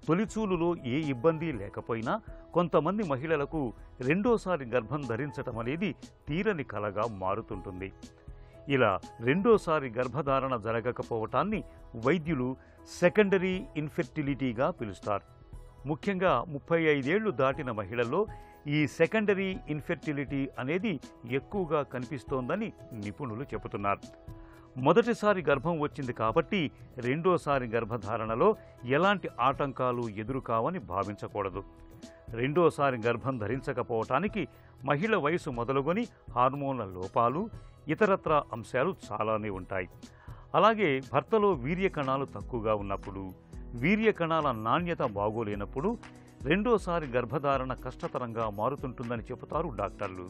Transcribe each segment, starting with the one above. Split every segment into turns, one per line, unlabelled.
తొలిచూలులో ఏ ఇబ్బంది లేకపోయినా కొంతమంది మహిళలకు రెండోసారి గర్భం ధరించటం అనేది తీరని కలగా మారుతుంటుంది ఇలా రెండోసారి గర్భధారణ జరగకపోవటాన్ని వైద్యులు సెకండరీ ఇన్ఫెర్టిలిటీగా పిలుస్తారు ముఖ్యంగా ముప్పై ఐదేళ్లు దాటిన మహిళల్లో ఈ సెకండరీ ఇన్ఫెర్టిలిటీ అనేది ఎక్కువగా కనిపిస్తోందని నిపుణులు చెబుతున్నారు మొదటిసారి గర్భం వచ్చింది కాబట్టి రెండోసారి గర్భధారణలో ఎలాంటి ఆటంకాలు ఎదురుకావని భావించకూడదు రెండోసారి గర్భం ధరించకపోవటానికి మహిళ వయసు మొదలుకొని హార్మోన్ల లోపాలు ఇతరత్రా అంశాలు చాలానే ఉంటాయి అలాగే భర్తలో వీర్య కణాలు తక్కువగా ఉన్నప్పుడు వీర్య కణాల నాణ్యత బాగోలేనప్పుడు రెండోసారి గర్భధారణ కష్టతరంగా మారుతుంటుందని చెబుతారు డాక్టర్లు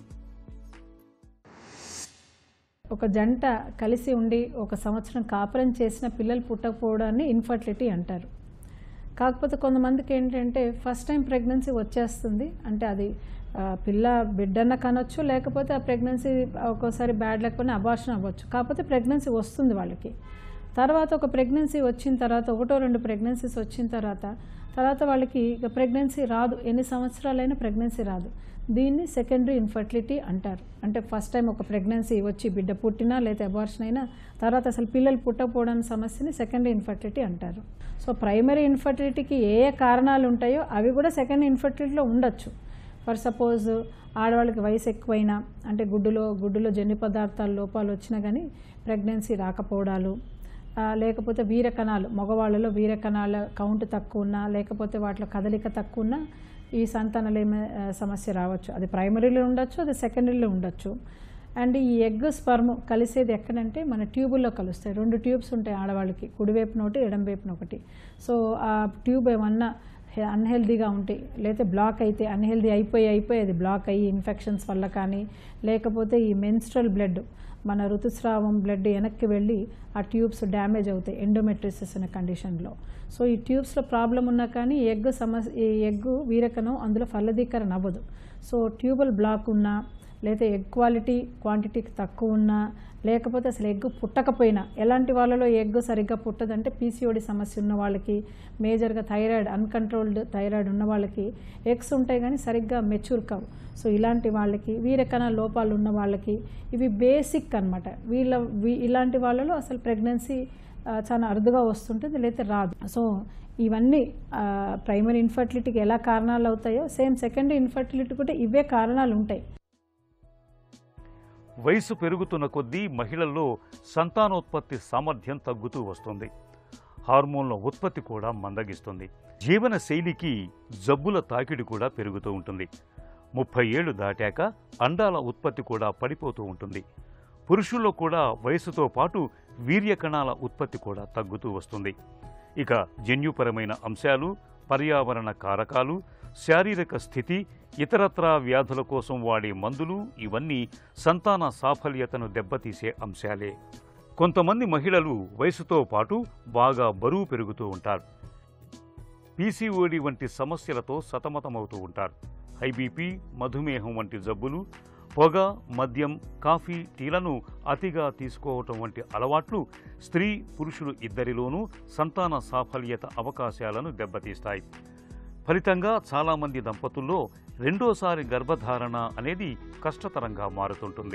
ఒక జంట కలిసి ఉండి ఒక సంవత్సరం కాపురం చేసిన పిల్లలు పుట్టకపోవడాన్ని ఇన్ఫర్టిలిటీ అంటారు కాకపోతే కొంతమందికి ఏంటంటే ఫస్ట్ టైం ప్రెగ్నెన్సీ వచ్చేస్తుంది అంటే అది ఆ, పిల్ల బిడ్డన్న కనొచ్చు లేకపోతే ఆ ప్రెగ్నెన్సీ ఒక్కోసారి బ్యాడ్ లేకపోతే అబార్షన్ అవ్వచ్చు కాకపోతే ప్రెగ్నెన్సీ వస్తుంది వాళ్ళకి తర్వాత ఒక ప్రెగ్నెన్సీ వచ్చిన తర్వాత ఒకటో రెండు ప్రెగ్నెన్సీస్ వచ్చిన తర్వాత తర్వాత వాళ్ళకి ఇక ప్రెగ్నెన్సీ రాదు ఎన్ని సంవత్సరాలైనా ప్రెగ్నెన్సీ రాదు దీన్ని సెకండరీ ఇన్ఫర్టిలిటీ అంటారు అంటే ఫస్ట్ టైం ఒక ప్రెగ్నెన్సీ వచ్చి బిడ్డ పుట్టినా లేదా అబార్షన్ అయినా తర్వాత అసలు పిల్లలు పుట్టకపోవడం సమస్యని సెకండరీ ఇన్ఫర్టిలిటీ అంటారు సో ప్రైమరీ ఇన్ఫర్టిలిటీకి ఏ ఏ కారణాలు ఉంటాయో అవి కూడా సెకండ్ ఇన్ఫర్టిలిటీలో ఉండొచ్చు ఫర్ సపోజ్ ఆడవాళ్ళకి వయసు ఎక్కువైనా అంటే గుడ్డులో గుడ్డులో జన్యు పదార్థాల లోపాలు వచ్చినా కానీ ప్రెగ్నెన్సీ రాకపోవడాలు ఆ, లేకపోతే వీర కణాలు మగవాళ్ళలో వీర కణాల కౌంట్ తక్కువ ఉన్నా లేకపోతే వాటిలో కదలిక తక్కువ ఉన్నా ఈ సంతానలేమ ఆ, సమస్య రావచ్చు అది ప్రైమరీలో ఉండొచ్చు అది సెకండరీలో ఉండొచ్చు అండ్ ఈ ఎగ్ స్పర్మ్ కలిసేది ఎక్కడంటే మన ట్యూబుల్లో కలుస్తాయి రెండు ట్యూబ్స్ ఉంటాయి ఆడవాళ్ళకి కుడివైపున ఒకటి ఎడంవైపున ఒకటి సో ఆ ట్యూబ్ ఏమన్నా అన్హెల్దీగా ఉంటాయి లేకపోతే బ్లాక్ అయితే అన్హెల్దీ అయిపోయి అయిపోయి అది బ్లాక్ అయ్యి ఇన్ఫెక్షన్స్ వల్ల కానీ లేకపోతే ఈ మెన్స్ట్రల్ బ్లడ్ మన ఋతుస్రావం బ్లడ్ వెనక్కి వెళ్ళి ఆ ట్యూబ్స్ డ్యామేజ్ అవుతాయి ఎండోమెట్రిసిస్ అనే కండిషన్లో సో ఈ ట్యూబ్స్లో ప్రాబ్లం ఉన్నా కానీ ఎగ్ సమస్య ఈ ఎగ్ వీరకణం అందులో ఫలదీకరణ అవ్వదు సో ట్యూబల్ బ్లాక్ ఉన్నా లేదా ఎగ్ క్వాలిటీ క్వాంటిటీకి తక్కువ ఉన్నా లేకపోతే అసలు ఎగ్ పుట్టకపోయినా ఎలాంటి వాళ్ళలో ఎగ్ సరిగ్గా పుట్టదంటే పీసీఓడి సమస్య ఉన్న వాళ్ళకి మేజర్గా థైరాయిడ్ అన్కంట్రోల్డ్ థైరాయిడ్ ఉన్న వాళ్ళకి ఎగ్స్ ఉంటాయి కానీ సరిగ్గా మెచ్యూర్ కావు సో ఇలాంటి వాళ్ళకి వీరకణ లోపాలు ఉన్న వాళ్ళకి ఇవి బేసిక్ అనమాట వీళ్ళ వీ- ఇలాంటి వాళ్ళలో అసలు ప్రెగ్నెన్సీ చాలా అరుదుగా వస్తుంటుంది లేకపోతే రాదు సో ఇవన్నీ ప్రైమరీ ఇన్ఫర్టిలిటీకి ఎలా కారణాలు అవుతాయో సేమ్ సెకండరీ ఇన్ఫర్టిలిటీ కూడా ఇవే కారణాలు ఉంటాయి
వయసు పెరుగుతున్న కొద్దీ మహిళల్లో సంతానోత్పత్తి సామర్థ్యం తగ్గుతూ వస్తుంది హార్మోన్ల ఉత్పత్తి కూడా మందగిస్తుంది జీవన శైలికి జబ్బుల తాకిడి కూడా పెరుగుతూ ఉంటుంది ముప్పై ఏళ్లు దాటాక అండాల ఉత్పత్తి కూడా పడిపోతూ ఉంటుంది పురుషుల్లో కూడా వయసుతో పాటు వీర్య కణాల ఉత్పత్తి కూడా తగ్గుతూ వస్తుంది ఇక జన్యుపరమైన అంశాలు పర్యావరణ కారకాలు శారీరక స్థితి ఇతరత్రా వ్యాధుల కోసం వాడే మందులు ఇవన్నీ సంతాన సాఫల్యతను దెబ్బతీసే అంశాలే కొంతమంది మహిళలు వయసుతో పాటు బాగా బరువు పెరుగుతూ ఉంటారు పీసీఓడి వంటి సమస్యలతో సతమతమవుతూ ఉంటారు హైబీపీ మధుమేహం వంటి జబ్బులు పొగ మద్యం కాఫీ టీలను అతిగా తీసుకోవటం వంటి అలవాట్లు స్త్రీ పురుషులు ఇద్దరిలోనూ సంతాన సాఫల్యత అవకాశాలను దెబ్బతీస్తాయి ఫలితంగా చాలామంది దంపతుల్లో రెండోసారి గర్భధారణ అనేది కష్టతరంగా మారుతుంటుంది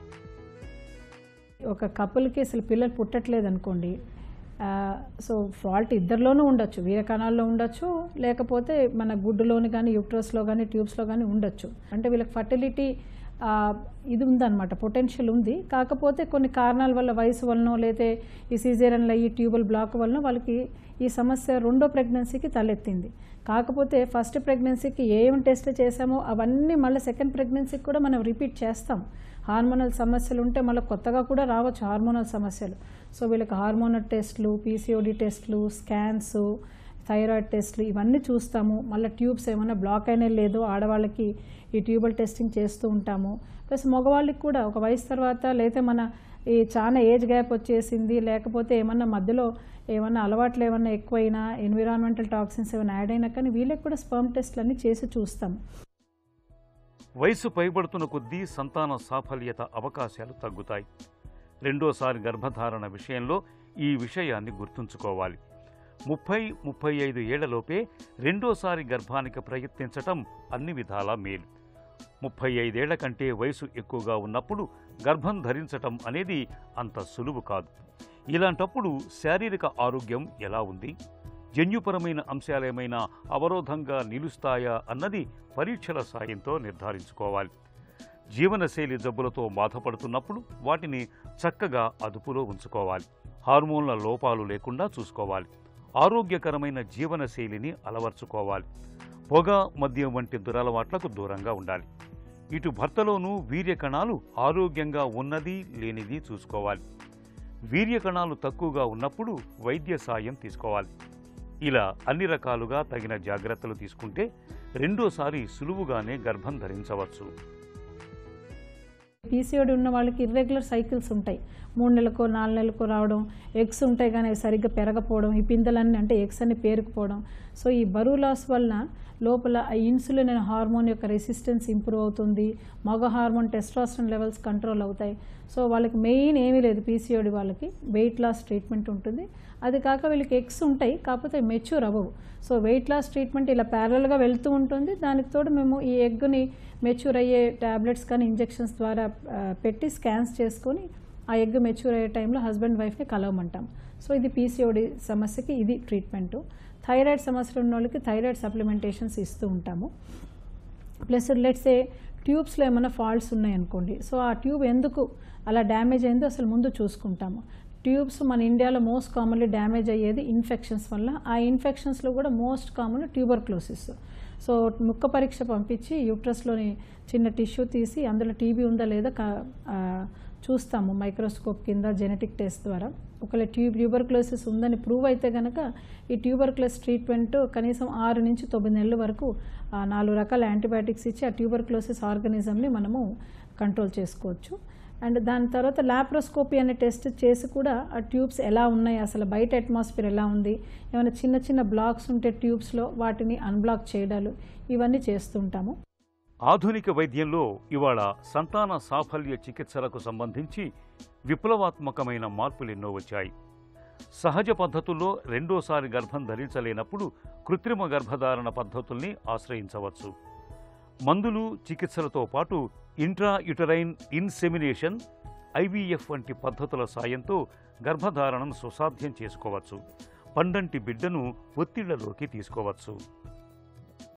ఒక కపుల్కి అసలు పిల్లలు పుట్టట్లేదు అనుకోండి ఆ, సో ఫాల్ట్ ఇద్దరిలోనూ ఉండొచ్చు వీరకణాల్లో ఉండొచ్చు లేకపోతే మన గుడ్డులోని కానీ యూట్రస్లో కానీ ట్యూబ్స్లో కానీ ఉండొచ్చు అంటే వీళ్ళకి ఫర్టిలిటీ ఇది ఉందన్నమాట పొటెన్షియల్ ఉంది కాకపోతే కొన్ని కారణాల వల్ల వయసు వలన లేతే ఈ సీజేరియన్ల ఈ ట్యూబల్ బ్లాక్ వలన వాళ్ళకి ఈ సమస్య రెండో ప్రెగ్నెన్సీకి తలెత్తింది కాకపోతే ఫస్ట్ ప్రెగ్నెన్సీకి ఏం టెస్ట్ చేసామో అవన్నీ మళ్ళీ సెకండ్ ప్రెగ్నెన్సీకి కూడా మనం రిపీట్ చేస్తాం హార్మోనల్ సమస్యలు ఉంటే మళ్ళీ కొత్తగా కూడా రావచ్చు హార్మోనల్ సమస్యలు సో వీళ్ళకి హార్మోనల్ టెస్ట్లు పీసీఓడి టెస్ట్లు స్కాన్స్ థైరాయిడ్ టెస్ట్లు ఇవన్నీ చూస్తాము మళ్ళీ ట్యూబ్స్ ఏమైనా బ్లాక్ అయినా లేదో ఆడవాళ్ళకి ఈ ట్యూబల్ టెస్టింగ్ చేస్తూ ఉంటాము ప్లస్ మగవాళ్ళకి కూడా ఒక వయసు తర్వాత లేకపోతే మన ఈ చాలా ఏజ్ గ్యాప్ వచ్చేసింది లేకపోతే ఏమన్నా మధ్యలో ఏమన్నా అలవాట్లు ఏమన్నా ఎక్కువైనా ఎన్విరాన్మెంటల్ టాక్సిన్స్ ఏమైనా యాడ్ అయినా కానీ వీళ్ళకి కూడా స్పర్మ్ టెస్ట్లు అన్నీ చేసి చూస్తాం
వయసు పైబడుతున్న కొద్దీ సంతాన సాఫల్యత అవకాశాలు తగ్గుతాయి రెండోసారి గర్భధారణ విషయంలో ఈ విషయాన్ని గుర్తుంచుకోవాలి ముప్పై ముప్పై ఐదు ఏళ్లలోపే రెండోసారి గర్భానికి ప్రయత్నించటం అన్ని విధాలా మేలు ముప్పై ఐదేళ్ల కంటే వయసు ఎక్కువగా ఉన్నప్పుడు గర్భం ధరించటం అనేది అంత సులువు కాదు ఇలాంటప్పుడు శారీరక ఆరోగ్యం ఎలా ఉంది జన్యుపరమైన అంశాలేమైనా అవరోధంగా నిలుస్తాయా అన్నది పరీక్షల సాయంతో నిర్ధారించుకోవాలి జీవనశైలి జబ్బులతో బాధపడుతున్నప్పుడు వాటిని చక్కగా అదుపులో ఉంచుకోవాలి హార్మోన్ల లోపాలు లేకుండా చూసుకోవాలి ఆరోగ్యకరమైన జీవనశైలిని అలవర్చుకోవాలి పొగ మద్యం వంటి దురలవాట్లకు దూరంగా ఉండాలి ఇటు భర్తలోనూ వీర్య కణాలు ఆరోగ్యంగా ఉన్నది లేనిది చూసుకోవాలి వీర్య కణాలు తక్కువగా ఉన్నప్పుడు వైద్య సాయం తీసుకోవాలి ఇలా అన్ని రకాలుగా తగిన జాగ్రత్తలు తీసుకుంటే రెండోసారి సులువుగానే గర్భం ధరించవచ్చు
పీసీఓడి ఉన్న వాళ్ళకి ఇర్రెగ్యులర్ సైకిల్స్ ఉంటాయి మూడు నెలలకో నాలుగు నెలలకో రావడం ఎగ్స్ ఉంటాయి కానీ అవి సరిగ్గా పెరగపోవడం ఈ పిందెలన్నీ అంటే ఎగ్స్ అన్ని పేరుకుపోవడం సో ఈ బరువు లాస్ వలన లోపల ఆ ఇన్సులిన్ అనే హార్మోన్ యొక్క రెసిస్టెన్స్ ఇంప్రూవ్ అవుతుంది మగ హార్మోన్ టెస్ట్రాస్ట్రాన్ లెవెల్స్ కంట్రోల్ అవుతాయి సో వాళ్ళకి మెయిన్ ఏమీ లేదు పీసీఓడి వాళ్ళకి వెయిట్ లాస్ ట్రీట్మెంట్ ఉంటుంది అది కాక వీళ్ళకి ఎగ్స్ ఉంటాయి కాకపోతే మెచ్యూర్ అవ్వవు సో వెయిట్ లాస్ ట్రీట్మెంట్ ఇలా ప్యారల్గా వెళ్తూ ఉంటుంది దానికి తోడు మేము ఈ ఎగ్ని మెచ్యూర్ అయ్యే ట్యాబ్లెట్స్ కానీ ఇంజెక్షన్స్ ద్వారా ఆ, పెట్టి స్కాన్స్ చేసుకొని ఆ ఎగ్ మెచ్యూర్ అయ్యే టైంలో హస్బెండ్ వైఫ్ని కలవమంటాం సో ఇది పీసీఓడి సమస్యకి ఇది ట్రీట్మెంట్ థైరాయిడ్ సమస్యలు ఉన్న వాళ్ళకి థైరాయిడ్ సప్లిమెంటేషన్స్ ఇస్తూ ఉంటాము ప్లస్ లెట్స్ ఏ ట్యూబ్స్లో ఏమైనా ఫాల్ట్స్ ఉన్నాయనుకోండి సో ఆ ట్యూబ్ ఎందుకు అలా డ్యామేజ్ అయిందో అసలు ముందు చూసుకుంటాము ట్యూబ్స్ మన ఇండియాలో మోస్ట్ కామన్లీ డ్యామేజ్ అయ్యేది ఇన్ఫెక్షన్స్ వల్ల ఆ ఇన్ఫెక్షన్స్లో కూడా మోస్ట్ కామన్ ట్యూబర్క్లోసిస్ సో ముక్క పరీక్ష పంపించి యూట్రస్లోని చిన్న టిష్యూ తీసి అందులో టీబీ ఉందా లేదా కా- ఆ, చూస్తాము మైక్రోస్కోప్ కింద జెనెటిక్ టెస్ట్ ద్వారా ఒకవేళ ట్యూబ్ ట్యూబర్క్లోసిస్ ఉందని ప్రూవ్ అయితే కనుక ఈ ట్యూబర్క్లోస్ ట్రీట్మెంట్ కనీసం ఆరు నుంచి తొమ్మిది నెలల వరకు ఆ, నాలుగు రకాల యాంటీబయాటిక్స్ ఇచ్చి ఆ ట్యూబర్క్లోసిస్ ఆర్గనిజంని మనము కంట్రోల్ చేసుకోవచ్చు అండ్ దాని తర్వాత లాప్రోస్కోపీ అనే టెస్ట్ చేసి కూడా ఆ ట్యూబ్స్ ఎలా ఉన్నాయి అసలు బయట అట్మాస్ఫియర్ ఎలా ఉంది ఏమైనా చిన్న చిన్న బ్లాక్స్ ఉంటే ట్యూబ్స్లో వాటిని అన్బ్లాక్ చేయడాలు ఇవన్నీ చేస్తుంటాము
ఆధునిక వైద్యంలో ఇవాళ సంతాన సాఫల్య చికిత్సలకు సంబంధించి విప్లవాత్మకమైన మార్పులు ఎన్నో వచ్చాయి సహజ పద్ధతుల్లో రెండోసారి గర్భం ధరించలేనప్పుడు కృత్రిమ గర్భధారణ పద్ధతుల్ని ఆశ్రయించవచ్చు మందులు చికిత్సలతో పాటు ఇంట్రా యుటరైన్ ఇన్సెమినేషన్ ఐవీఎఫ్ వంటి పద్ధతుల సాయంతో గర్భధారణను సుసాధ్యం చేసుకోవచ్చు పండంటి బిడ్డను ఒత్తిళ్లలోకి తీసుకోవచ్చు